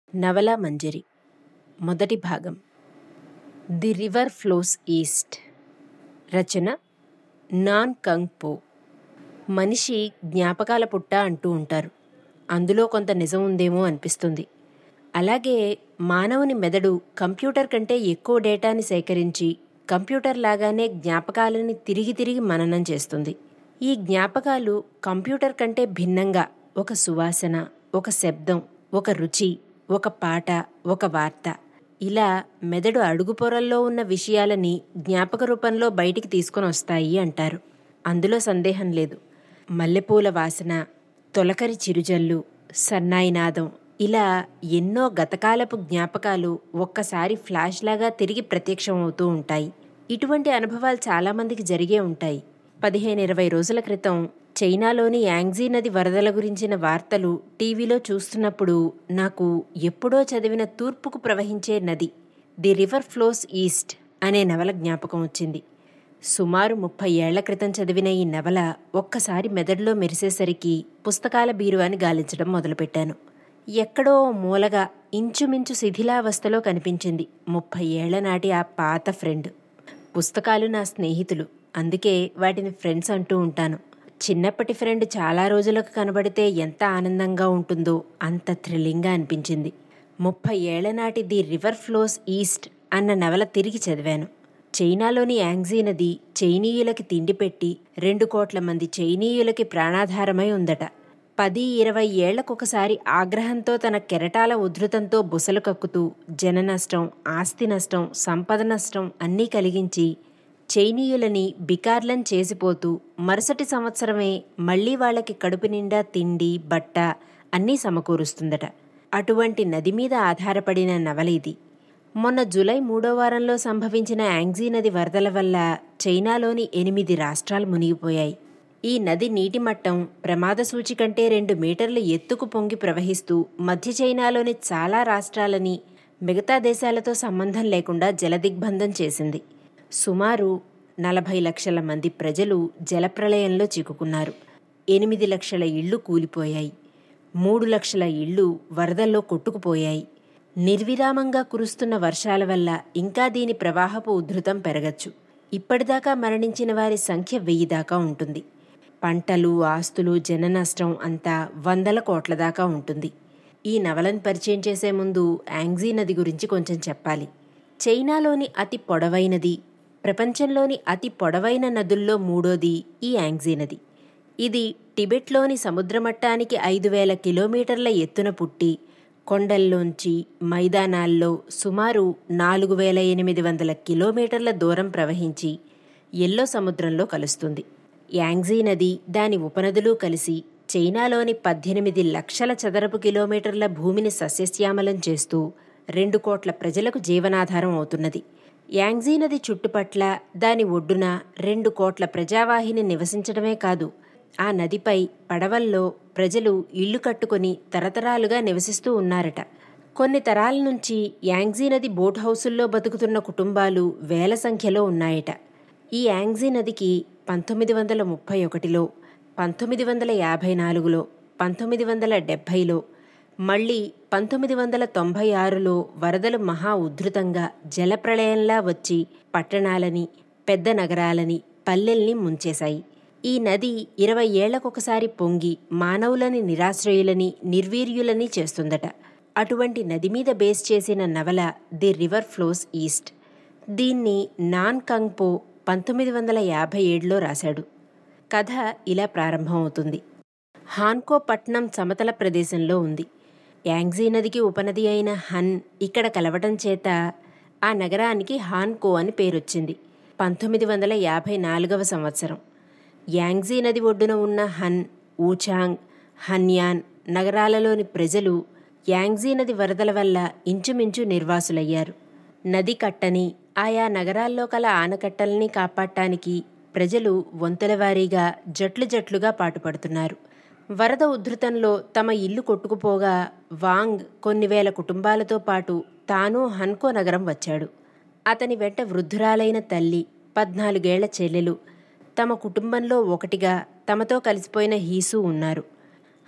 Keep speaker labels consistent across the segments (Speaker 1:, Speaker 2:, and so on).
Speaker 1: నవలా మంజరి మొదటి భాగం ది రివర్ ఫ్లోస్ ఈస్ట్ రచన నాన్ కంగ్ పో మనిషి జ్ఞాపకాల పుట్ట అంటూ ఉంటారు అందులో కొంత నిజం ఉందేమో అనిపిస్తుంది అలాగే మానవుని మెదడు కంప్యూటర్ కంటే ఎక్కువ డేటాని సేకరించి కంప్యూటర్ లాగానే జ్ఞాపకాలని తిరిగి తిరిగి మననం చేస్తుంది ఈ జ్ఞాపకాలు కంప్యూటర్ కంటే భిన్నంగా ఒక సువాసన ఒక శబ్దం ఒక రుచి ఒక పాట ఒక వార్త ఇలా మెదడు అడుగు పొరల్లో ఉన్న విషయాలని జ్ఞాపక రూపంలో బయటికి తీసుకొని వస్తాయి అంటారు అందులో సందేహం లేదు మల్లెపూల వాసన తొలకరి చిరుజల్లు సన్నాయి నాదం ఇలా ఎన్నో గతకాలపు జ్ఞాపకాలు ఒక్కసారి ఫ్లాష్ లాగా తిరిగి ప్రత్యక్షమవుతూ ఉంటాయి ఇటువంటి అనుభవాలు చాలామందికి జరిగే ఉంటాయి పదిహేను ఇరవై రోజుల క్రితం చైనాలోని యాంగ్జీ నది వరదల గురించిన వార్తలు టీవీలో చూస్తున్నప్పుడు నాకు ఎప్పుడో చదివిన తూర్పుకు ప్రవహించే నది ది రివర్ ఫ్లోస్ ఈస్ట్ అనే నవల జ్ఞాపకం వచ్చింది సుమారు ముప్పై ఏళ్ల క్రితం చదివిన ఈ నవల ఒక్కసారి మెదడులో మెరిసేసరికి పుస్తకాల బీరువాని గాలించడం మొదలుపెట్టాను ఎక్కడో మూలగా ఇంచుమించు శిథిలావస్థలో కనిపించింది ముప్పై ఏళ్ల నాటి ఆ పాత ఫ్రెండ్ పుస్తకాలు నా స్నేహితులు అందుకే వాటిని ఫ్రెండ్స్ అంటూ ఉంటాను చిన్నప్పటి ఫ్రెండ్ చాలా రోజులకు కనబడితే ఎంత ఆనందంగా ఉంటుందో అంత థ్రిల్లింగ్గా అనిపించింది ముప్పై ఏళ్ల నాటి ది రివర్ ఫ్లోస్ ఈస్ట్ అన్న నవల తిరిగి చదివాను చైనాలోని యాంగ్జీ నది చైనీయులకి తిండి పెట్టి రెండు కోట్ల మంది చైనీయులకి ప్రాణాధారమై ఉందట పది ఇరవై ఏళ్లకొకసారి ఆగ్రహంతో తన కెరటాల ఉధృతంతో బుసలు కక్కుతూ జన నష్టం ఆస్తి నష్టం సంపద నష్టం అన్నీ కలిగించి చైనీయులని బికార్లను చేసిపోతూ మరుసటి సంవత్సరమే మళ్లీ వాళ్ళకి కడుపు నిండా తిండి బట్ట అన్నీ సమకూరుస్తుందట అటువంటి నది మీద ఆధారపడిన నవల ఇది మొన్న జులై మూడో వారంలో సంభవించిన యాంగ్జీ నది వరదల వల్ల చైనాలోని ఎనిమిది రాష్ట్రాలు మునిగిపోయాయి ఈ నది నీటి మట్టం ప్రమాద సూచి కంటే రెండు మీటర్ల ఎత్తుకు పొంగి ప్రవహిస్తూ మధ్య చైనాలోని చాలా రాష్ట్రాలని మిగతా దేశాలతో సంబంధం లేకుండా జలదిగ్బంధం చేసింది సుమారు నలభై లక్షల మంది ప్రజలు జలప్రళయంలో చిక్కుకున్నారు ఎనిమిది లక్షల ఇళ్లు కూలిపోయాయి మూడు లక్షల ఇళ్లు వరదల్లో కొట్టుకుపోయాయి నిర్విరామంగా కురుస్తున్న వర్షాల వల్ల ఇంకా దీని ప్రవాహపు ఉధృతం పెరగచ్చు ఇప్పటిదాకా మరణించిన వారి సంఖ్య వెయ్యి దాకా ఉంటుంది పంటలు ఆస్తులు జన నష్టం అంతా వందల కోట్ల దాకా ఉంటుంది ఈ నవలను పరిచయం చేసే ముందు యాంగ్జీ నది గురించి కొంచెం చెప్పాలి చైనాలోని అతి పొడవైనది ప్రపంచంలోని అతి పొడవైన నదుల్లో మూడోది ఈ యాంగ్జీ నది ఇది టిబెట్లోని సముద్రమట్టానికి ఐదు వేల కిలోమీటర్ల ఎత్తున పుట్టి కొండల్లోంచి మైదానాల్లో సుమారు నాలుగు వేల ఎనిమిది వందల కిలోమీటర్ల దూరం ప్రవహించి ఎల్లో సముద్రంలో కలుస్తుంది యాంగ్జీ నది దాని ఉపనదులు కలిసి చైనాలోని పద్దెనిమిది లక్షల చదరపు కిలోమీటర్ల భూమిని సస్యశ్యామలం చేస్తూ రెండు కోట్ల ప్రజలకు జీవనాధారం అవుతున్నది యాంగ్జీ నది చుట్టుపట్ల దాని ఒడ్డున రెండు కోట్ల ప్రజావాహిని నివసించడమే కాదు ఆ నదిపై పడవల్లో ప్రజలు ఇళ్లు కట్టుకొని తరతరాలుగా నివసిస్తూ ఉన్నారట కొన్ని తరాల నుంచి యాంగ్జీ నది బోట్ హౌసుల్లో బతుకుతున్న కుటుంబాలు వేల సంఖ్యలో ఉన్నాయట ఈ యాంగ్జీ నదికి పంతొమ్మిది వందల ముప్పై ఒకటిలో పంతొమ్మిది వందల యాభై నాలుగులో పంతొమ్మిది వందల డెబ్భైలో మళ్ళీ పంతొమ్మిది వందల తొంభై ఆరులో వరదలు మహా ఉధృతంగా జలప్రళయంలా వచ్చి పట్టణాలని పెద్ద నగరాలని పల్లెల్ని ముంచేశాయి ఈ నది ఇరవై ఏళ్లకొకసారి పొంగి మానవులని నిరాశ్రయులని నిర్వీర్యులని చేస్తుందట అటువంటి నది మీద బేస్ చేసిన నవల ది రివర్ ఫ్లోస్ ఈస్ట్ దీన్ని నాన్ కంగ్పో పంతొమ్మిది వందల యాభై ఏడులో రాశాడు కథ ఇలా ప్రారంభమవుతుంది హాన్కో పట్నం సమతల ప్రదేశంలో ఉంది యాంగ్జీ నదికి ఉపనది అయిన హన్ ఇక్కడ కలవటం చేత ఆ నగరానికి హాన్కో అని పేరొచ్చింది పంతొమ్మిది వందల యాభై నాలుగవ సంవత్సరం యాంగ్జీ నది ఒడ్డున ఉన్న హన్ ఊచాంగ్ హన్యాన్ నగరాలలోని ప్రజలు యాంగ్జీ నది వరదల వల్ల ఇంచుమించు నిర్వాసులయ్యారు నది కట్టని ఆయా నగరాల్లో కల ఆనకట్టల్ని కాపాడటానికి ప్రజలు వంతులవారీగా జట్లు జట్లుగా పాటుపడుతున్నారు వరద ఉధృతంలో తమ ఇల్లు కొట్టుకుపోగా వాంగ్ కొన్ని వేల కుటుంబాలతో పాటు తాను హన్కో నగరం వచ్చాడు అతని వెంట వృద్ధురాలైన తల్లి పద్నాలుగేళ్ల చెల్లెలు తమ కుటుంబంలో ఒకటిగా తమతో కలిసిపోయిన హీసు ఉన్నారు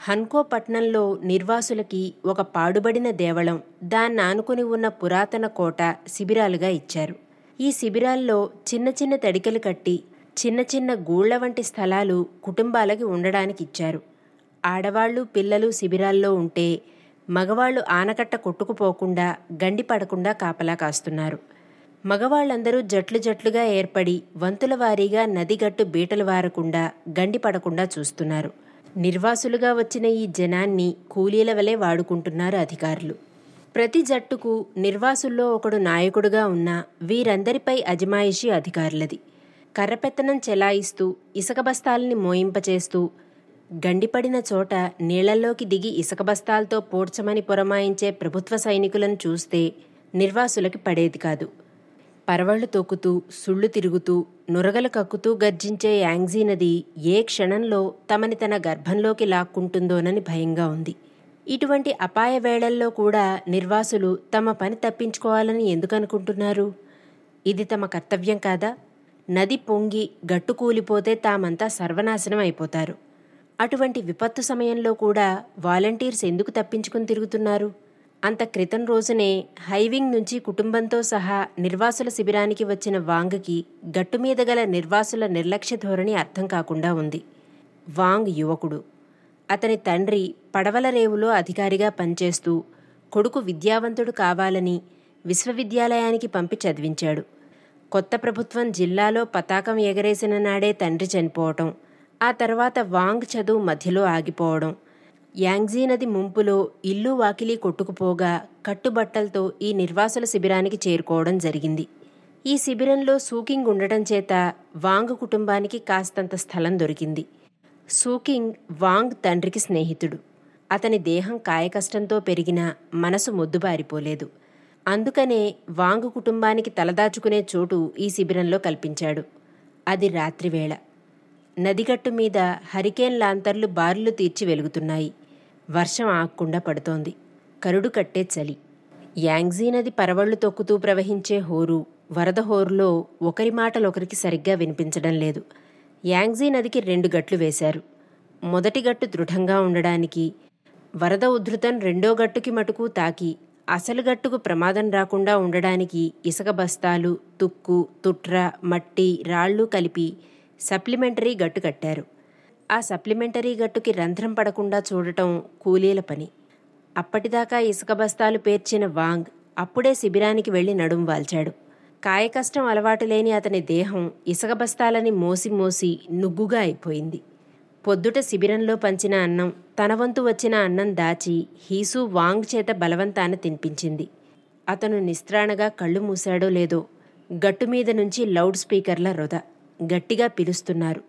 Speaker 1: హన్కో పట్నంలో నిర్వాసులకి ఒక పాడుబడిన దేవళం దాన్ని ఆనుకుని ఉన్న పురాతన కోట శిబిరాలుగా ఇచ్చారు ఈ శిబిరాల్లో చిన్న చిన్న తడికలు కట్టి చిన్న చిన్న గూళ్ల వంటి స్థలాలు కుటుంబాలకి ఉండడానికి ఇచ్చారు ఆడవాళ్లు పిల్లలు శిబిరాల్లో ఉంటే మగవాళ్లు ఆనకట్ట కొట్టుకుపోకుండా గండి పడకుండా కాపలా కాస్తున్నారు మగవాళ్ళందరూ జట్లు జట్లుగా ఏర్పడి వంతుల వారీగా నదిగట్టు బీటలు వారకుండా గండి పడకుండా చూస్తున్నారు నిర్వాసులుగా వచ్చిన ఈ జనాన్ని కూలీల వలె వాడుకుంటున్నారు అధికారులు ప్రతి జట్టుకు నిర్వాసుల్లో ఒకడు నాయకుడుగా ఉన్న వీరందరిపై అజమాయిషీ అధికారులది కర్రపెత్తనం చెలాయిస్తూ ఇసుక బస్తాల్ని మోయింపచేస్తూ గండిపడిన చోట నీళ్లల్లోకి దిగి ఇసుక బస్తాలతో పోడ్చమని పురమాయించే ప్రభుత్వ సైనికులను చూస్తే నిర్వాసులకి పడేది కాదు పరవళ్లు తొక్కుతూ సుళ్ళు తిరుగుతూ నురగలు కక్కుతూ గర్జించే యాంగ్జీ నది ఏ క్షణంలో తమని తన గర్భంలోకి లాక్కుంటుందోనని భయంగా ఉంది ఇటువంటి అపాయ వేళల్లో కూడా నిర్వాసులు తమ పని తప్పించుకోవాలని ఎందుకు అనుకుంటున్నారు ఇది తమ కర్తవ్యం కాదా నది పొంగి గట్టు కూలిపోతే తామంతా సర్వనాశనం అయిపోతారు అటువంటి విపత్తు సమయంలో కూడా వాలంటీర్స్ ఎందుకు తప్పించుకుని తిరుగుతున్నారు అంత క్రితం రోజునే హైవింగ్ నుంచి కుటుంబంతో సహా నిర్వాసుల శిబిరానికి వచ్చిన వాంగ్కి గట్టుమీద గల నిర్వాసుల నిర్లక్ష్య ధోరణి అర్థం కాకుండా ఉంది వాంగ్ యువకుడు అతని తండ్రి పడవల రేవులో అధికారిగా పనిచేస్తూ కొడుకు విద్యావంతుడు కావాలని విశ్వవిద్యాలయానికి పంపి చదివించాడు కొత్త ప్రభుత్వం జిల్లాలో పతాకం ఎగరేసిన నాడే తండ్రి చనిపోవటం ఆ తర్వాత వాంగ్ చదువు మధ్యలో ఆగిపోవడం యాంగ్జీ నది ముంపులో ఇల్లు వాకిలి కొట్టుకుపోగా కట్టుబట్టలతో ఈ నిర్వాసుల శిబిరానికి చేరుకోవడం జరిగింది ఈ శిబిరంలో సూకింగ్ ఉండటం చేత వాంగ్ కుటుంబానికి కాస్తంత స్థలం దొరికింది సూకింగ్ వాంగ్ తండ్రికి స్నేహితుడు అతని దేహం కాయకష్టంతో పెరిగిన మనసు మొద్దుబారిపోలేదు అందుకనే వాంగ్ కుటుంబానికి తలదాచుకునే చోటు ఈ శిబిరంలో కల్పించాడు అది రాత్రివేళ నదిగట్టు మీద హరికేన్ లాంతర్లు బారులు తీర్చి వెలుగుతున్నాయి వర్షం ఆగకుండా పడుతోంది కరుడు కట్టే చలి యాంగ్జీ నది పరవళ్లు తొక్కుతూ ప్రవహించే హోరు వరద హోరులో ఒకరి మాటలొకరికి సరిగ్గా వినిపించడం లేదు యాంగ్జీ నదికి రెండు గట్లు వేశారు మొదటి గట్టు దృఢంగా ఉండడానికి వరద ఉధృతం రెండో గట్టుకి మటుకు తాకి అసలు గట్టుకు ప్రమాదం రాకుండా ఉండడానికి ఇసుక బస్తాలు తుక్కు తుట్ర మట్టి రాళ్ళు కలిపి సప్లిమెంటరీ గట్టు కట్టారు ఆ సప్లిమెంటరీ గట్టుకి రంధ్రం పడకుండా చూడటం కూలీల పని అప్పటిదాకా ఇసుక బస్తాలు పేర్చిన వాంగ్ అప్పుడే శిబిరానికి వెళ్లి నడుం వాల్చాడు కాయకష్టం అలవాటు లేని అతని దేహం ఇసుక బస్తాలని మోసి మోసి నుగ్గుగా అయిపోయింది పొద్దుట శిబిరంలో పంచిన అన్నం తన వంతు వచ్చిన అన్నం దాచి హీసు వాంగ్ చేత బలవంతాన తినిపించింది అతను నిస్త్రాణగా కళ్ళు మూశాడో లేదో గట్టుమీద నుంచి లౌడ్ స్పీకర్ల రొద గట్టిగా పిలుస్తున్నారు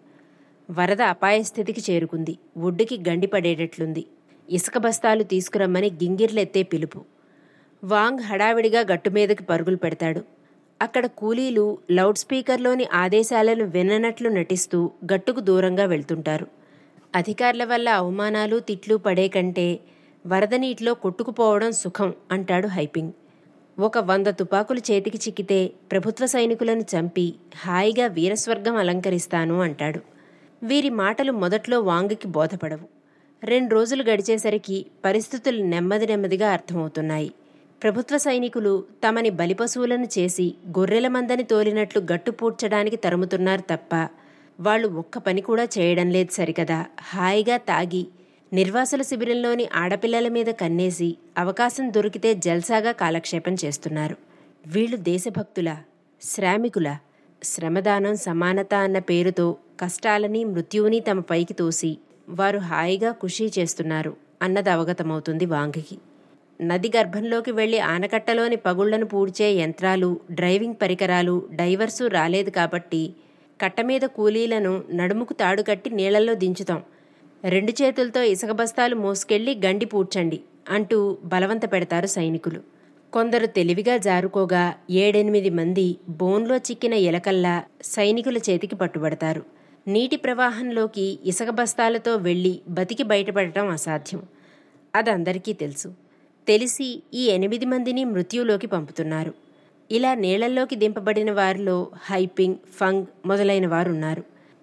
Speaker 1: వరద అపాయస్థితికి చేరుకుంది ఒడ్డుకి గండిపడేటట్లుంది ఇసుక బస్తాలు తీసుకురమ్మని గింగిర్లెత్తే పిలుపు వాంగ్ హడావిడిగా గట్టుమీదకి పరుగులు పెడతాడు అక్కడ కూలీలు లౌడ్ స్పీకర్లోని ఆదేశాలను విననట్లు నటిస్తూ గట్టుకు దూరంగా వెళ్తుంటారు అధికారుల వల్ల అవమానాలు తిట్లు పడే కంటే వరద నీటిలో కొట్టుకుపోవడం సుఖం అంటాడు హైపింగ్ ఒక వంద తుపాకులు చేతికి చిక్కితే ప్రభుత్వ సైనికులను చంపి హాయిగా వీరస్వర్గం అలంకరిస్తాను అంటాడు వీరి మాటలు మొదట్లో వాంగికి బోధపడవు రెండు రోజులు గడిచేసరికి పరిస్థితులు నెమ్మది నెమ్మదిగా అర్థమవుతున్నాయి ప్రభుత్వ సైనికులు తమని బలిపశువులను చేసి గొర్రెల మందని తోలినట్లు గట్టు పూడ్చడానికి తరుముతున్నారు తప్ప వాళ్ళు ఒక్క పని కూడా చేయడం లేదు సరికదా హాయిగా తాగి నిర్వాసుల శిబిరంలోని ఆడపిల్లల మీద కన్నేసి అవకాశం దొరికితే జల్సాగా కాలక్షేపం చేస్తున్నారు వీళ్ళు దేశభక్తుల శ్రామికుల శ్రమదానం సమానత అన్న పేరుతో కష్టాలని మృత్యువుని తమ పైకి తోసి వారు హాయిగా ఖుషీ చేస్తున్నారు అన్నది అవగతమవుతుంది వాంగికి నది గర్భంలోకి వెళ్లి ఆనకట్టలోని పగుళ్లను పూడ్చే యంత్రాలు డ్రైవింగ్ పరికరాలు డైవర్సు రాలేదు కాబట్టి కట్టమీద కూలీలను నడుముకు తాడు కట్టి నీళ్లలో దించుతాం రెండు చేతులతో ఇసుక బస్తాలు మోసుకెళ్లి గండి పూడ్చండి అంటూ బలవంత పెడతారు సైనికులు కొందరు తెలివిగా జారుకోగా ఏడెనిమిది మంది బోన్లో చిక్కిన ఎలకల్లా సైనికుల చేతికి పట్టుబడతారు నీటి ప్రవాహంలోకి ఇసుక బస్తాలతో వెళ్లి బతికి బయటపడటం అసాధ్యం అదందరికీ తెలుసు తెలిసి ఈ ఎనిమిది మందిని మృత్యులోకి పంపుతున్నారు ఇలా నీళ్లల్లోకి దింపబడిన వారిలో హైపింగ్ ఫంగ్ మొదలైన వారున్నారు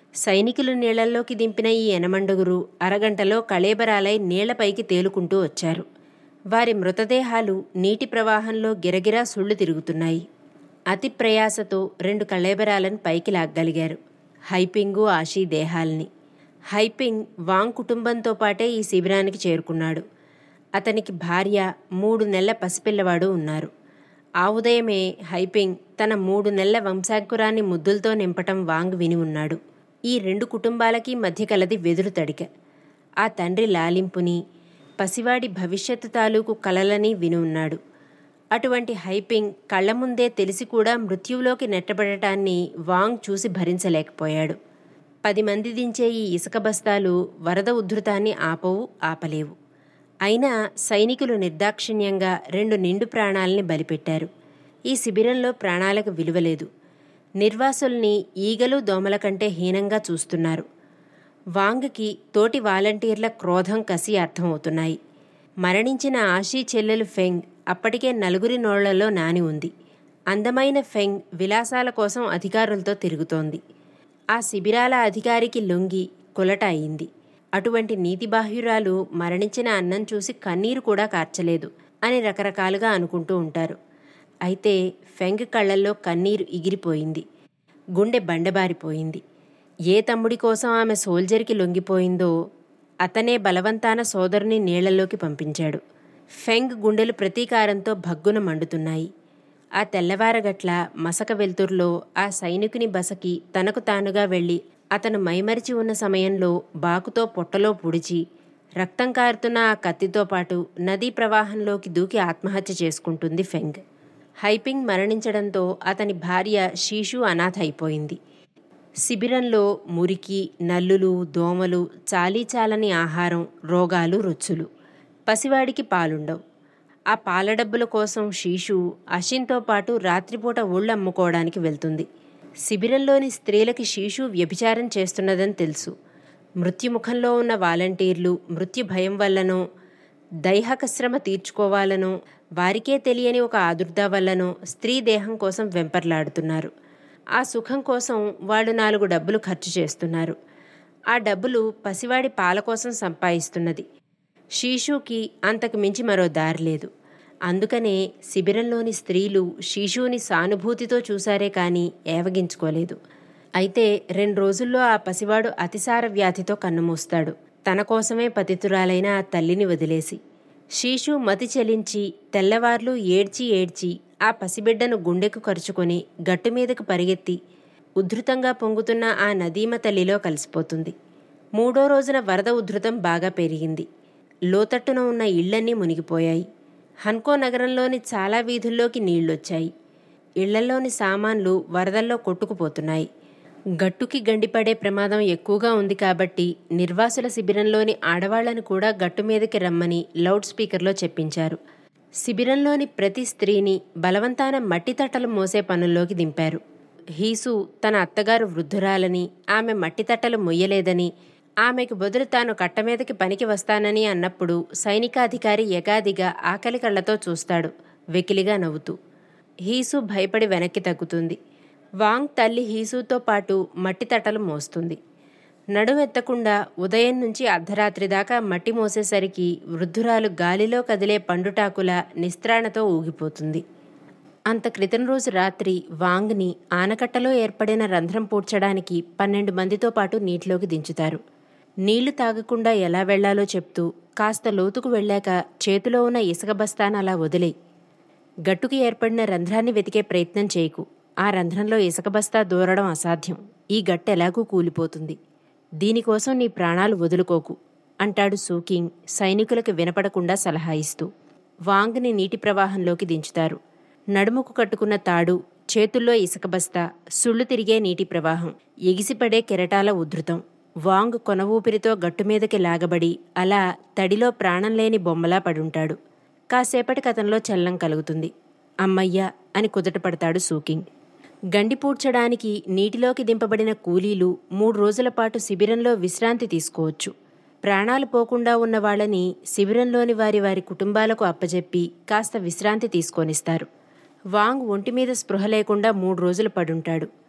Speaker 1: సైనికులు నీళ్లల్లోకి దింపిన ఈ ఎనమండుగురు అరగంటలో కళేబరాలై నీళ్లపైకి తేలుకుంటూ వచ్చారు వారి మృతదేహాలు నీటి ప్రవాహంలో గిరగిరా సుళ్ళు తిరుగుతున్నాయి అతి ప్రయాసతో రెండు కళేబరాలను పైకి లాగ్గలిగారు హైపింగు ఆషీ దేహాల్ని హైపింగ్ వాంగ్ కుటుంబంతో పాటే ఈ శిబిరానికి చేరుకున్నాడు అతనికి భార్య మూడు నెలల పసిపిల్లవాడు ఉన్నారు ఆ ఉదయమే హైపింగ్ తన మూడు నెలల వంశాంకురాన్ని ముద్దులతో నింపటం వాంగ్ విని ఉన్నాడు ఈ రెండు కుటుంబాలకి మధ్య కలది వెదురు తడిక ఆ తండ్రి లాలింపుని పసివాడి భవిష్యత్తు తాలూకు కలలని విని ఉన్నాడు అటువంటి హైపింగ్ కళ్ల ముందే తెలిసి కూడా మృత్యువులోకి నెట్టబడటాన్ని వాంగ్ చూసి భరించలేకపోయాడు పది మంది దించే ఈ ఇసుక బస్తాలు వరద ఉధృతాన్ని ఆపవు ఆపలేవు అయినా సైనికులు నిర్దాక్షిణ్యంగా రెండు నిండు ప్రాణాలని బలిపెట్టారు ఈ శిబిరంలో ప్రాణాలకు విలువలేదు నిర్వాసుల్ని ఈగలు దోమల కంటే హీనంగా చూస్తున్నారు వాంగ్కి తోటి వాలంటీర్ల క్రోధం కసి అర్థమవుతున్నాయి మరణించిన ఆషీ చెల్లెలు ఫెంగ్ అప్పటికే నలుగురి నోళ్లలో నాని ఉంది అందమైన ఫెంగ్ విలాసాల కోసం అధికారులతో తిరుగుతోంది ఆ శిబిరాల అధికారికి లొంగి కొలట అయింది అటువంటి నీతిబాహ్యురాలు మరణించిన అన్నం చూసి కన్నీరు కూడా కార్చలేదు అని రకరకాలుగా అనుకుంటూ ఉంటారు అయితే ఫెంగ్ కళ్ళల్లో కన్నీరు ఎగిరిపోయింది గుండె బండబారిపోయింది ఏ తమ్ముడి కోసం ఆమె సోల్జర్కి లొంగిపోయిందో అతనే బలవంతాన సోదరుని నీళ్లలోకి పంపించాడు ఫెంగ్ గుండెలు ప్రతీకారంతో భగ్గున మండుతున్నాయి ఆ తెల్లవారగట్ల మసక వెలుతుర్లో ఆ సైనికుని బసకి తనకు తానుగా వెళ్ళి అతను మైమరిచి ఉన్న సమయంలో బాకుతో పొట్టలో పుడిచి రక్తం కారుతున్న ఆ కత్తితో పాటు నదీ ప్రవాహంలోకి దూకి ఆత్మహత్య చేసుకుంటుంది ఫెంగ్ హైపింగ్ మరణించడంతో అతని భార్య షీషు అనాథ అయిపోయింది శిబిరంలో మురికి నల్లులు దోమలు చాలీచాలని ఆహారం రోగాలు రొచ్చులు పసివాడికి పాలుండవు ఆ పాల డబ్బుల కోసం షీషు అషిన్తో పాటు రాత్రిపూట ఒళ్ళు అమ్ముకోవడానికి వెళ్తుంది శిబిరంలోని స్త్రీలకి షీషు వ్యభిచారం చేస్తున్నదని తెలుసు మృత్యుముఖంలో ఉన్న వాలంటీర్లు మృత్యు భయం వల్లనో దైహక శ్రమ తీర్చుకోవాలనో వారికే తెలియని ఒక ఆదుర్దా వల్లనో స్త్రీ దేహం కోసం వెంపర్లాడుతున్నారు ఆ సుఖం కోసం వాళ్ళు నాలుగు డబ్బులు ఖర్చు చేస్తున్నారు ఆ డబ్బులు పసివాడి పాల కోసం సంపాదిస్తున్నది షీషుకి అంతకు మించి మరో దారి లేదు అందుకనే శిబిరంలోని స్త్రీలు శిశువుని సానుభూతితో చూశారే కానీ ఏవగించుకోలేదు అయితే రెండు రోజుల్లో ఆ పసివాడు అతిసార వ్యాధితో కన్నుమూస్తాడు తన కోసమే పతితురాలైన ఆ తల్లిని వదిలేసి శీషు మతి చెలించి తెల్లవార్లు ఏడ్చి ఏడ్చి ఆ పసిబిడ్డను గుండెకు కరుచుకొని గట్టుమీదకు పరిగెత్తి ఉధృతంగా పొంగుతున్న ఆ నదీమ తల్లిలో కలిసిపోతుంది మూడో రోజున వరద ఉధృతం బాగా పెరిగింది లోతట్టున ఉన్న ఇళ్లన్నీ మునిగిపోయాయి హన్కో నగరంలోని చాలా వీధుల్లోకి నీళ్లొచ్చాయి ఇళ్లలోని సామాన్లు వరదల్లో కొట్టుకుపోతున్నాయి గట్టుకి గండిపడే ప్రమాదం ఎక్కువగా ఉంది కాబట్టి నిర్వాసుల శిబిరంలోని ఆడవాళ్లను కూడా గట్టు మీదకి రమ్మని లౌడ్ స్పీకర్లో చెప్పించారు శిబిరంలోని ప్రతి స్త్రీని బలవంతాన మట్టి తట్టలు మోసే పనుల్లోకి దింపారు హీసు తన అత్తగారు వృద్ధురాలని ఆమె మట్టి తట్టలు మొయ్యలేదని ఆమెకు బదులు తాను కట్టమీదకి పనికి వస్తానని అన్నప్పుడు సైనికాధికారి యగాదిగా ఆకలి కళ్లతో చూస్తాడు వెకిలిగా నవ్వుతూ హీసు భయపడి వెనక్కి తగ్గుతుంది వాంగ్ తల్లి హీసుతో పాటు మట్టి తట్టలు మోస్తుంది నడుమెత్తకుండా ఉదయం నుంచి అర్ధరాత్రి దాకా మట్టి మోసేసరికి వృద్ధురాలు గాలిలో కదిలే పండుటాకుల నిస్త్రాణతో ఊగిపోతుంది అంత క్రితం రోజు రాత్రి వాంగ్ని ఆనకట్టలో ఏర్పడిన రంధ్రం పూడ్చడానికి పన్నెండు మందితో పాటు నీటిలోకి దించుతారు నీళ్లు తాగకుండా ఎలా వెళ్లాలో చెప్తూ కాస్త లోతుకు వెళ్ళాక చేతిలో ఉన్న ఇసుక బస్తాను అలా వదిలేయి గట్టుకి ఏర్పడిన రంధ్రాన్ని వెతికే ప్రయత్నం చేయకు ఆ రంధ్రంలో ఇసుక బస్తా దూరడం అసాధ్యం ఈ గట్టె ఎలాగూ కూలిపోతుంది దీనికోసం నీ ప్రాణాలు వదులుకోకు అంటాడు సూకింగ్ సైనికులకు వినపడకుండా సలహా ఇస్తూ వాంగ్ని నీటి ప్రవాహంలోకి దించుతారు నడుముకు కట్టుకున్న తాడు చేతుల్లో ఇసుక బస్తా సుళ్ళు తిరిగే నీటి ప్రవాహం ఎగిసిపడే కెరటాల ఉధృతం వాంగ్ కొన ఊపిరితో గట్టుమీదకి లాగబడి అలా తడిలో ప్రాణం లేని బొమ్మలా పడుంటాడు కాసేపటికి అతనిలో చల్లం కలుగుతుంది అమ్మయ్య అని కుదటపడతాడు సూకింగ్ గండి పూడ్చడానికి నీటిలోకి దింపబడిన కూలీలు మూడు రోజుల పాటు శిబిరంలో విశ్రాంతి తీసుకోవచ్చు ప్రాణాలు పోకుండా ఉన్న వాళ్ళని శిబిరంలోని వారి వారి కుటుంబాలకు అప్పజెప్పి కాస్త విశ్రాంతి తీసుకొనిస్తారు వాంగ్ ఒంటి మీద స్పృహ లేకుండా మూడు రోజులు పడుంటాడు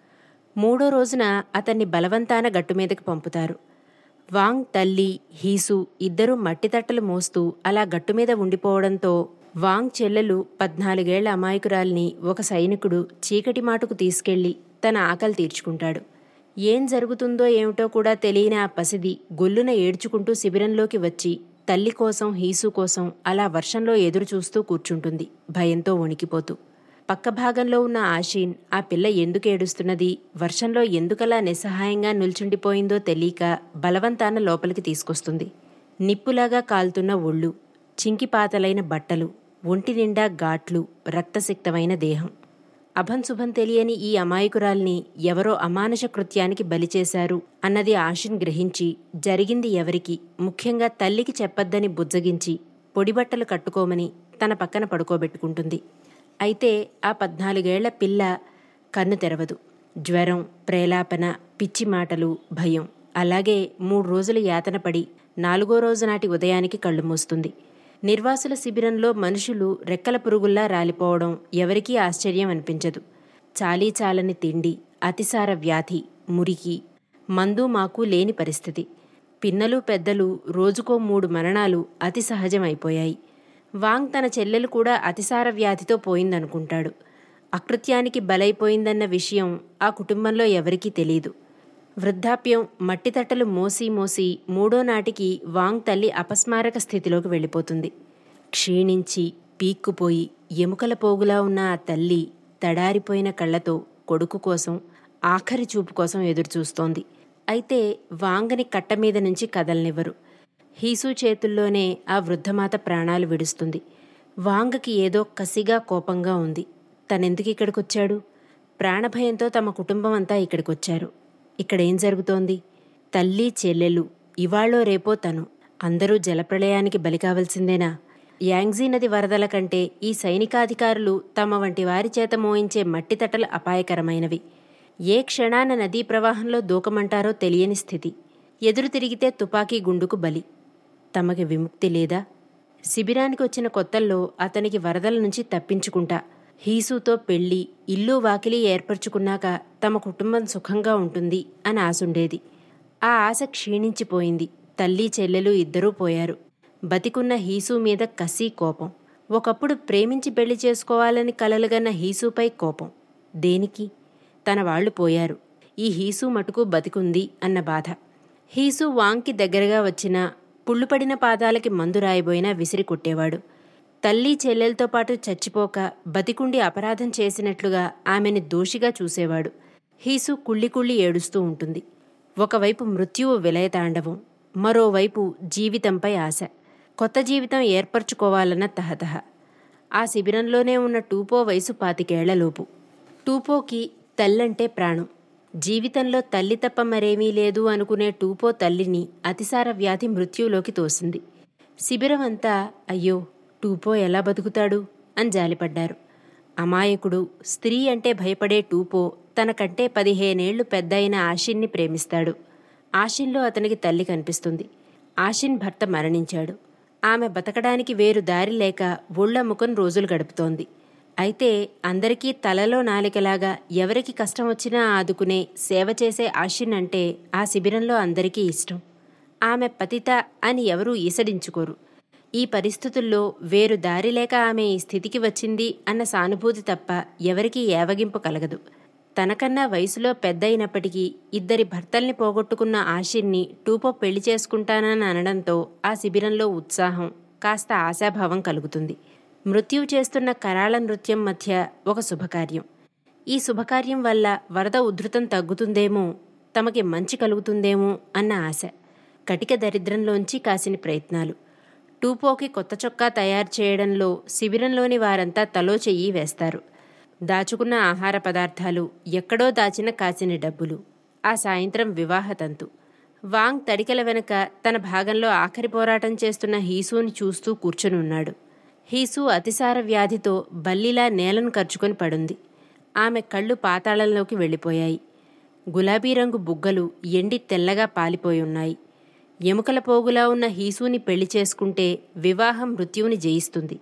Speaker 1: మూడో రోజున అతన్ని బలవంతాన గట్టుమీదకి పంపుతారు వాంగ్ తల్లి హీసు ఇద్దరూ మట్టితట్టలు మోస్తూ అలా గట్టుమీద ఉండిపోవడంతో వాంగ్ చెల్లెలు పద్నాలుగేళ్ల అమాయకురాల్ని ఒక సైనికుడు చీకటి మాటుకు తీసుకెళ్లి తన ఆకలి తీర్చుకుంటాడు ఏం జరుగుతుందో ఏమిటో కూడా తెలియని ఆ పసిది గొల్లున ఏడ్చుకుంటూ శిబిరంలోకి వచ్చి తల్లి కోసం హీసు కోసం అలా వర్షంలో ఎదురు చూస్తూ కూర్చుంటుంది భయంతో వణికిపోతూ పక్క భాగంలో ఉన్న ఆషీన్ ఆ పిల్ల ఎందుకు ఏడుస్తున్నది వర్షంలో ఎందుకలా నిస్సహాయంగా నిల్చుండిపోయిందో తెలియక బలవంతాన లోపలికి తీసుకొస్తుంది నిప్పులాగా కాలుతున్న ఒళ్ళు చింకిపాతలైన బట్టలు ఒంటి నిండా ఘాట్లు రక్తసిక్తమైన దేహం అభంశుభం తెలియని ఈ అమాయకురాల్ని ఎవరో అమానుష కృత్యానికి బలిచేశారు అన్నది ఆశన్ గ్రహించి జరిగింది ఎవరికి ముఖ్యంగా తల్లికి చెప్పొద్దని బుజ్జగించి పొడిబట్టలు కట్టుకోమని తన పక్కన పడుకోబెట్టుకుంటుంది అయితే ఆ పద్నాలుగేళ్ల పిల్ల కన్ను తెరవదు జ్వరం ప్రేలాపన పిచ్చి మాటలు భయం అలాగే మూడు రోజులు యాతన పడి నాలుగో రోజు నాటి ఉదయానికి కళ్ళు మూస్తుంది నిర్వాసుల శిబిరంలో మనుషులు రెక్కల పురుగుల్లా రాలిపోవడం ఎవరికీ ఆశ్చర్యం అనిపించదు చాలీ చాలని తిండి అతిసార వ్యాధి మురికి మందు మాకు లేని పరిస్థితి పిన్నలు పెద్దలు రోజుకో మూడు మరణాలు అతి సహజమైపోయాయి వాంగ్ తన చెల్లెలు కూడా అతిసార వ్యాధితో పోయిందనుకుంటాడు అకృత్యానికి బలైపోయిందన్న విషయం ఆ కుటుంబంలో ఎవరికీ తెలీదు వృద్ధాప్యం మట్టితట్టలు మోసి మోసి మూడో నాటికి వాంగ్ తల్లి అపస్మారక స్థితిలోకి వెళ్ళిపోతుంది క్షీణించి పీక్కుపోయి ఎముకల పోగులా ఉన్న ఆ తల్లి తడారిపోయిన కళ్ళతో కొడుకు కోసం ఆఖరి చూపు కోసం ఎదురుచూస్తోంది అయితే వాంగని కట్ట మీద నుంచి కదలనివ్వరు హీసు చేతుల్లోనే ఆ వృద్ధమాత ప్రాణాలు విడుస్తుంది వాంగకి ఏదో కసిగా కోపంగా ఉంది తనెందుకు ఇక్కడికొచ్చాడు ప్రాణభయంతో తమ కుటుంబం అంతా ఇక్కడికొచ్చారు ఇక్కడేం జరుగుతోంది తల్లి చెల్లెలు ఇవాళో రేపో తను అందరూ జలప్రళయానికి బలి కావలసిందేనా యాంగ్జీ నది వరదల కంటే ఈ సైనికాధికారులు తమ వంటి వారి చేత మోయించే మట్టి తట్టలు అపాయకరమైనవి ఏ క్షణాన నదీ ప్రవాహంలో దూకమంటారో తెలియని స్థితి ఎదురు తిరిగితే తుపాకీ గుండుకు బలి తమకి విముక్తి లేదా శిబిరానికి వచ్చిన కొత్తల్లో అతనికి వరదల నుంచి తప్పించుకుంటా హీసుతో పెళ్లి ఇల్లు వాకిలి ఏర్పరచుకున్నాక తమ కుటుంబం సుఖంగా ఉంటుంది అని ఆశుండేది ఆ ఆశ క్షీణించిపోయింది తల్లి చెల్లెలు ఇద్దరూ పోయారు బతికున్న హీసు మీద కసి కోపం ఒకప్పుడు ప్రేమించి పెళ్లి చేసుకోవాలని కలలుగన్న హీసుపై కోపం దేనికి తన వాళ్ళు పోయారు ఈ హీసు మటుకు బతికుంది అన్న బాధ హీసు వాంకి దగ్గరగా వచ్చిన పుళ్ళుపడిన పాదాలకి మందు రాయబోయినా విసిరి కొట్టేవాడు తల్లి చెల్లెలతో పాటు చచ్చిపోక బతికుండి అపరాధం చేసినట్లుగా ఆమెని దోషిగా చూసేవాడు హీసు కుళ్ళి కుళ్ళి ఏడుస్తూ ఉంటుంది ఒకవైపు మృత్యువు విలయతాండవం మరోవైపు జీవితంపై ఆశ కొత్త జీవితం ఏర్పరచుకోవాలన్న తహతహ ఆ శిబిరంలోనే ఉన్న టూపో వయసు పాతికేళ్లలోపు టూపోకి తల్లంటే ప్రాణం జీవితంలో తల్లి తప్ప మరేమీ లేదు అనుకునే టూపో తల్లిని అతిసార వ్యాధి మృత్యువులోకి తోసింది శిబిరం అంతా అయ్యో టూపో ఎలా బతుకుతాడు అని జాలిపడ్డారు అమాయకుడు స్త్రీ అంటే భయపడే టూపో తనకంటే పదిహేనేళ్లు పెద్దయిన ఆషిన్ని ప్రేమిస్తాడు ఆషిన్లో అతనికి తల్లి కనిపిస్తుంది ఆషిన్ భర్త మరణించాడు ఆమె బతకడానికి వేరు దారి లేక ఒళ్ళమ్ముకొని రోజులు గడుపుతోంది అయితే అందరికీ తలలో నాలికలాగా ఎవరికి కష్టం వచ్చినా ఆదుకునే సేవ చేసే ఆషిన్ అంటే ఆ శిబిరంలో అందరికీ ఇష్టం ఆమె పతిత అని ఎవరూ ఈసడించుకోరు ఈ పరిస్థితుల్లో వేరు దారి లేక ఆమె ఈ స్థితికి వచ్చింది అన్న సానుభూతి తప్ప ఎవరికీ ఏవగింపు కలగదు తనకన్నా వయసులో పెద్దయినప్పటికీ ఇద్దరి భర్తల్ని పోగొట్టుకున్న ఆషిన్ని టూపో పెళ్లి చేసుకుంటానని అనడంతో ఆ శిబిరంలో ఉత్సాహం కాస్త ఆశాభావం కలుగుతుంది మృత్యువు చేస్తున్న కరాళ నృత్యం మధ్య ఒక శుభకార్యం ఈ శుభకార్యం వల్ల వరద ఉధృతం తగ్గుతుందేమో తమకి మంచి కలుగుతుందేమో అన్న ఆశ కటిక దరిద్రంలోంచి కాసిన ప్రయత్నాలు టూపోకి కొత్త చొక్కా తయారు చేయడంలో శిబిరంలోని వారంతా తలో చెయ్యి వేస్తారు దాచుకున్న ఆహార పదార్థాలు ఎక్కడో దాచిన కాసిన డబ్బులు ఆ సాయంత్రం వివాహతంతు వాంగ్ తడికల వెనక తన భాగంలో ఆఖరి పోరాటం చేస్తున్న హీసూని చూస్తూ కూర్చునున్నాడు హీసు అతిసార వ్యాధితో బల్లిలా నేలను ఖర్చుకొని పడుంది ఆమె కళ్ళు పాతాళంలోకి వెళ్ళిపోయాయి గులాబీ రంగు బుగ్గలు ఎండి తెల్లగా పాలిపోయి ఉన్నాయి ఎముకల పోగులా ఉన్న హీసూని పెళ్లి చేసుకుంటే వివాహం మృత్యువుని జయిస్తుంది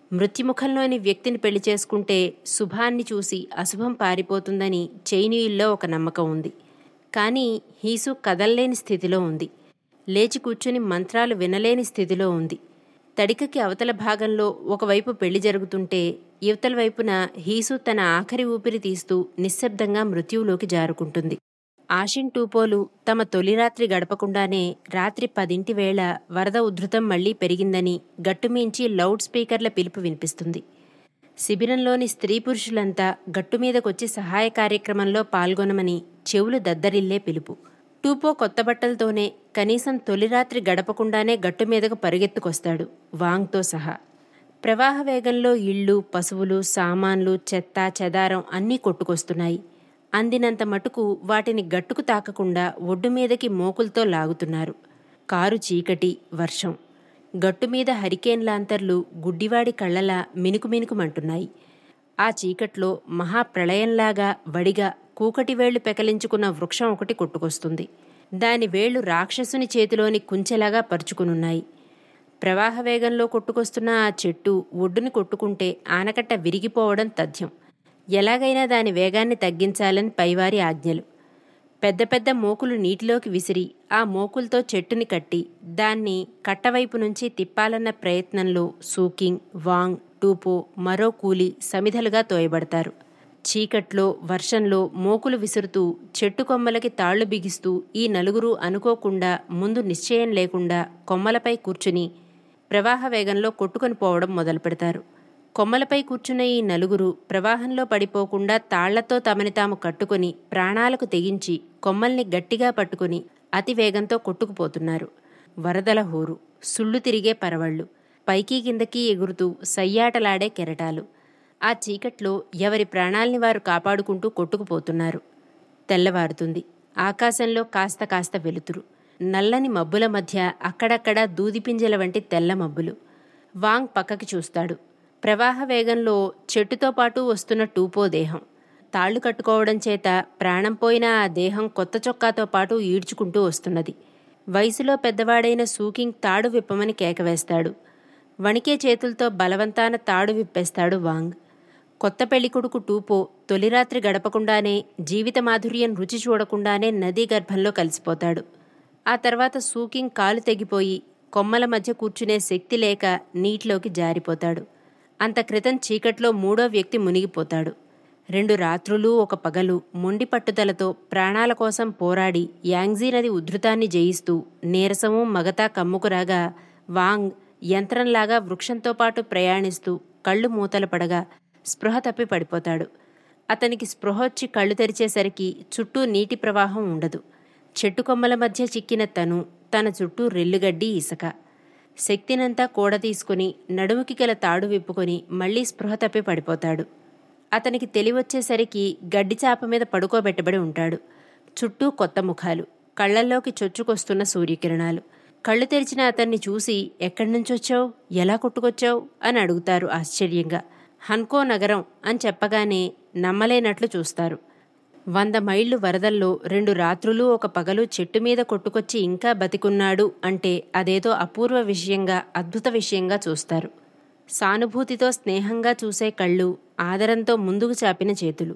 Speaker 1: మృత్యుముఖంలోని వ్యక్తిని పెళ్లి చేసుకుంటే శుభాన్ని చూసి అశుభం పారిపోతుందని చైనీయుల్లో ఒక నమ్మకం ఉంది కానీ హీసు కదల్లేని స్థితిలో ఉంది లేచి కూర్చుని మంత్రాలు వినలేని స్థితిలో ఉంది తడికకి అవతల భాగంలో ఒకవైపు పెళ్లి జరుగుతుంటే యువతల వైపున హీసు తన ఆఖరి ఊపిరి తీస్తూ నిశ్శబ్దంగా మృత్యువులోకి జారుకుంటుంది ఆషిన్ టూపోలు తమ తొలి రాత్రి గడపకుండానే రాత్రి పదింటి వేళ వరద ఉధృతం మళ్లీ పెరిగిందని గట్టుమీంచి లౌడ్ స్పీకర్ల పిలుపు వినిపిస్తుంది శిబిరంలోని స్త్రీ పురుషులంతా గట్టుమీదకొచ్చి సహాయ కార్యక్రమంలో పాల్గొనమని చెవులు దద్దరిల్లే పిలుపు టూపో కొత్త బట్టలతోనే కనీసం తొలి రాత్రి గడపకుండానే గట్టు మీదకు పరుగెత్తుకొస్తాడు వాంగ్తో సహా ప్రవాహ వేగంలో ఇళ్ళు పశువులు సామాన్లు చెత్త చెదారం అన్నీ కొట్టుకొస్తున్నాయి అందినంత మటుకు వాటిని గట్టుకు తాకకుండా ఒడ్డు మీదకి మోకులతో లాగుతున్నారు కారు చీకటి వర్షం గట్టుమీద హరికేన్ లాంతర్లు గుడ్డివాడి కళ్ళలా మినుకుమినుకుమంటున్నాయి ఆ చీకట్లో మహాప్రళయంలాగా వడిగా కూకటి వేళ్లు పెకలించుకున్న వృక్షం ఒకటి కొట్టుకొస్తుంది దాని వేళ్లు రాక్షసుని చేతిలోని కుంచెలాగా పరుచుకునున్నాయి ప్రవాహ వేగంలో కొట్టుకొస్తున్న ఆ చెట్టు ఒడ్డుని కొట్టుకుంటే ఆనకట్ట విరిగిపోవడం తథ్యం ఎలాగైనా దాని వేగాన్ని తగ్గించాలని పైవారి ఆజ్ఞలు పెద్ద పెద్ద మోకులు నీటిలోకి విసిరి ఆ మోకులతో చెట్టుని కట్టి దాన్ని కట్టవైపు నుంచి తిప్పాలన్న ప్రయత్నంలో సూకింగ్ వాంగ్ టూపో మరో కూలి సమిధలుగా తోయబడతారు చీకట్లో వర్షంలో మోకులు విసురుతూ చెట్టు కొమ్మలకి తాళ్లు బిగిస్తూ ఈ నలుగురు అనుకోకుండా ముందు నిశ్చయం లేకుండా కొమ్మలపై కూర్చుని ప్రవాహ వేగంలో కొట్టుకొని పోవడం మొదలు పెడతారు కొమ్మలపై కూర్చున్న ఈ నలుగురు ప్రవాహంలో పడిపోకుండా తాళ్లతో తమని తాము కట్టుకొని ప్రాణాలకు తెగించి కొమ్మల్ని గట్టిగా పట్టుకుని అతి వేగంతో కొట్టుకుపోతున్నారు వరదల హోరు సుళ్ళు తిరిగే పరవళ్ళు పైకి కిందకి ఎగురుతూ సయ్యాటలాడే కెరటాలు ఆ చీకట్లో ఎవరి ప్రాణాల్ని వారు కాపాడుకుంటూ కొట్టుకుపోతున్నారు తెల్లవారుతుంది ఆకాశంలో కాస్త కాస్త వెలుతురు నల్లని మబ్బుల మధ్య అక్కడక్కడ దూదిపింజల వంటి తెల్ల మబ్బులు వాంగ్ పక్కకి చూస్తాడు ప్రవాహ వేగంలో చెట్టుతో పాటు వస్తున్న టూపో దేహం తాళ్లు కట్టుకోవడం చేత ప్రాణం పోయిన ఆ దేహం కొత్త చొక్కాతో పాటు ఈడ్చుకుంటూ వస్తున్నది వయసులో పెద్దవాడైన సూకింగ్ తాడు విప్పమని కేకవేస్తాడు వణికే చేతులతో బలవంతాన తాడు విప్పేస్తాడు వాంగ్ కొత్త పెళ్లికొడుకు టూపో తొలిరాత్రి గడపకుండానే జీవిత మాధుర్యం రుచి చూడకుండానే నదీ గర్భంలో కలిసిపోతాడు ఆ తర్వాత సూకింగ్ కాలు తెగిపోయి కొమ్మల మధ్య కూర్చునే శక్తి లేక నీటిలోకి జారిపోతాడు అంత క్రితం చీకట్లో మూడో వ్యక్తి మునిగిపోతాడు రెండు రాత్రులు ఒక పగలు మొండి పట్టుదలతో ప్రాణాల కోసం పోరాడి యాంగ్జీ నది ఉధృతాన్ని జయిస్తూ నీరసము మగతా కమ్ముకురాగా వాంగ్ యంత్రంలాగా వృక్షంతో పాటు ప్రయాణిస్తూ కళ్ళు మూతలు పడగా స్పృహ తప్పి పడిపోతాడు అతనికి స్పృహ వచ్చి కళ్ళు తెరిచేసరికి చుట్టూ నీటి ప్రవాహం ఉండదు చెట్టు కొమ్మల మధ్య చిక్కిన తను తన చుట్టూ రెల్లుగడ్డి ఇసక శక్తినంతా కూడ తీసుకుని నడుముకి గల తాడు విప్పుకొని మళ్లీ స్పృహ తప్పి పడిపోతాడు అతనికి తెలివొచ్చేసరికి గడ్డి చాప మీద పడుకోబెట్టబడి ఉంటాడు చుట్టూ కొత్త ముఖాలు కళ్లల్లోకి చొచ్చుకొస్తున్న సూర్యకిరణాలు కళ్ళు తెరిచిన అతన్ని చూసి ఎక్కడి నుంచొచ్చావు ఎలా కొట్టుకొచ్చావు అని అడుగుతారు ఆశ్చర్యంగా హన్కో నగరం అని చెప్పగానే నమ్మలేనట్లు చూస్తారు వంద మైళ్ళు వరదల్లో రెండు రాత్రులు ఒక పగలు చెట్టు మీద కొట్టుకొచ్చి ఇంకా బతికున్నాడు అంటే అదేదో అపూర్వ విషయంగా అద్భుత విషయంగా చూస్తారు సానుభూతితో స్నేహంగా చూసే కళ్ళు ఆదరంతో ముందుకు చాపిన చేతులు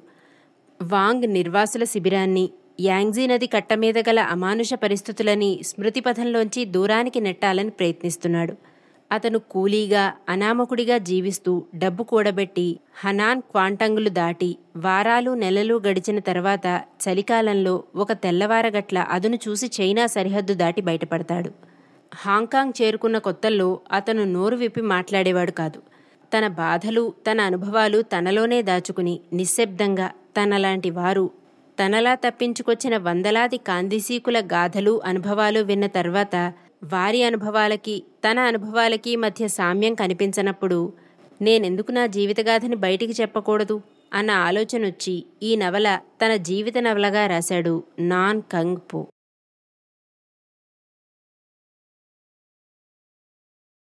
Speaker 1: వాంగ్ నిర్వాసుల శిబిరాన్ని యాంగ్జీ నది కట్టమీద గల అమానుష పరిస్థితులని స్మృతిపథంలోంచి దూరానికి నెట్టాలని ప్రయత్నిస్తున్నాడు అతను కూలీగా అనామకుడిగా జీవిస్తూ డబ్బు కూడబెట్టి హనాన్ క్వాంటంగులు దాటి వారాలు నెలలు గడిచిన తర్వాత చలికాలంలో ఒక తెల్లవారగట్ల అదును చూసి చైనా సరిహద్దు దాటి బయటపడతాడు హాంకాంగ్ చేరుకున్న కొత్తల్లో అతను నోరు విప్పి మాట్లాడేవాడు కాదు తన బాధలు తన అనుభవాలు తనలోనే దాచుకుని నిశ్శబ్దంగా తనలాంటి వారు తనలా తప్పించుకొచ్చిన వందలాది కాందిసీకుల గాథలు అనుభవాలు విన్న తర్వాత వారి అనుభవాలకి తన అనుభవాలకి మధ్య సామ్యం కనిపించనప్పుడు నేనెందుకు నా జీవితగాథని బయటికి చెప్పకూడదు అన్న ఆలోచనొచ్చి ఈ నవల తన జీవిత నవలగా రాశాడు నాన్ కంగ్ పో